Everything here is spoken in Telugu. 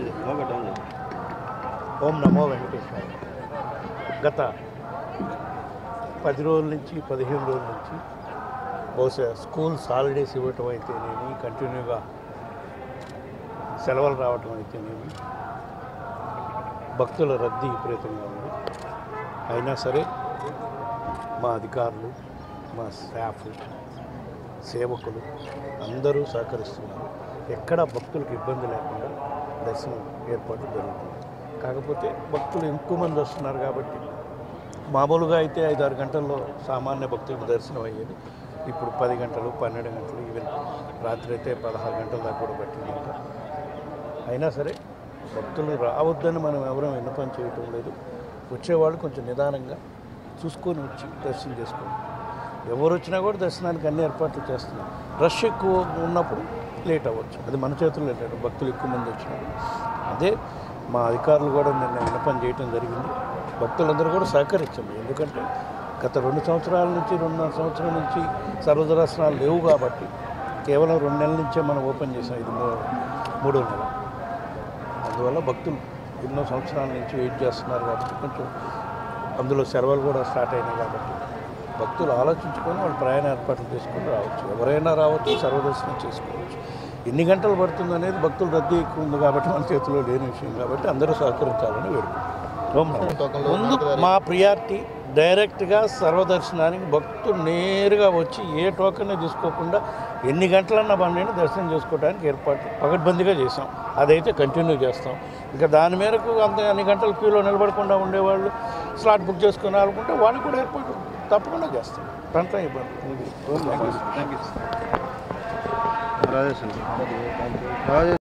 ఓం నమో వెంకటేశ్వర గత పది రోజుల నుంచి పదిహేను రోజుల నుంచి బహుశా స్కూల్స్ హాలిడేస్ ఇవ్వటం అయితేనేమి కంటిన్యూగా సెలవులు రావటం అయితేనేమి భక్తుల రద్దీ విపరీతంగా ఉంది అయినా సరే మా అధికారులు మా స్టాఫ్ సేవకులు అందరూ సహకరిస్తున్నారు ఎక్కడ భక్తులకు ఇబ్బంది లేకుండా దర్శనం ఏర్పాటు జరుగుతుంది కాకపోతే భక్తులు ఎక్కువ మంది వస్తున్నారు కాబట్టి మామూలుగా అయితే ఐదు ఆరు గంటల్లో సామాన్య భక్తులకు దర్శనం అయ్యేది ఇప్పుడు పది గంటలు పన్నెండు గంటలు ఈవెన్ రాత్రి అయితే పదహారు గంటల దాకా కూడా పట్టిందంట అయినా సరే భక్తులు రావద్దని మనం ఎవరూ విన్నపం చేయటం లేదు వచ్చేవాళ్ళు కొంచెం నిదానంగా చూసుకొని వచ్చి దర్శనం చేసుకోండి ఎవరు వచ్చినా కూడా దర్శనానికి అన్ని ఏర్పాట్లు చేస్తున్నాం రష్ ఎక్కువ ఉన్నప్పుడు లేట్ అవ్వచ్చు అది మన చేతుల్లో లేదు భక్తులు ఎక్కువ మంది వచ్చినప్పుడు అదే మా అధికారులు కూడా నిన్న విన్నపం చేయటం జరిగింది భక్తులందరూ కూడా సహకరించండి ఎందుకంటే గత రెండు సంవత్సరాల నుంచి రెండున్నర సంవత్సరాల నుంచి సర్వదర్శనాలు లేవు కాబట్టి కేవలం రెండు నెలల నుంచే మనం ఓపెన్ చేసాం ఇది మూ- మూడో నెల అందువల్ల భక్తులు ఎన్నో సంవత్సరాల నుంచి వెయిట్ చేస్తున్నారు కాబట్టి కొంచెం అందులో సెలవులు కూడా స్టార్ట్ అయినాయి కాబట్టి భక్తులు ఆలోచించుకొని వాళ్ళు ప్రయాణ ఏర్పాట్లు చేసుకొని రావచ్చు ఎవరైనా రావచ్చు సర్వదర్శనం చేసుకోవచ్చు ఎన్ని గంటలు పడుతుంది అనేది భక్తులు రద్దీ ఎక్కువ ఉంది కాబట్టి మన చేతిలో లేని విషయం కాబట్టి అందరూ సహకరించాలని వేడుకుంటున్నాం ముందు మా ప్రియారిటీ డైరెక్ట్గా సర్వదర్శనానికి భక్తులు నేరుగా వచ్చి ఏ టోకెన్ తీసుకోకుండా ఎన్ని గంటలన్నా పన్నెండు దర్శనం చేసుకోవడానికి ఏర్పాటు పకడ్బందీగా చేసాం అదైతే కంటిన్యూ చేస్తాం ఇంకా దాని మేరకు అంత అన్ని గంటల క్యూలో నిలబడకుండా ఉండేవాళ్ళు స్లాట్ బుక్ చేసుకుని అనుకుంటే వాళ్ళు కూడా ఏర్పాటు తప్పకుండా చేస్తాం దాంట్లో ఇబ్బంది రాజేష్ అండి రాజేష్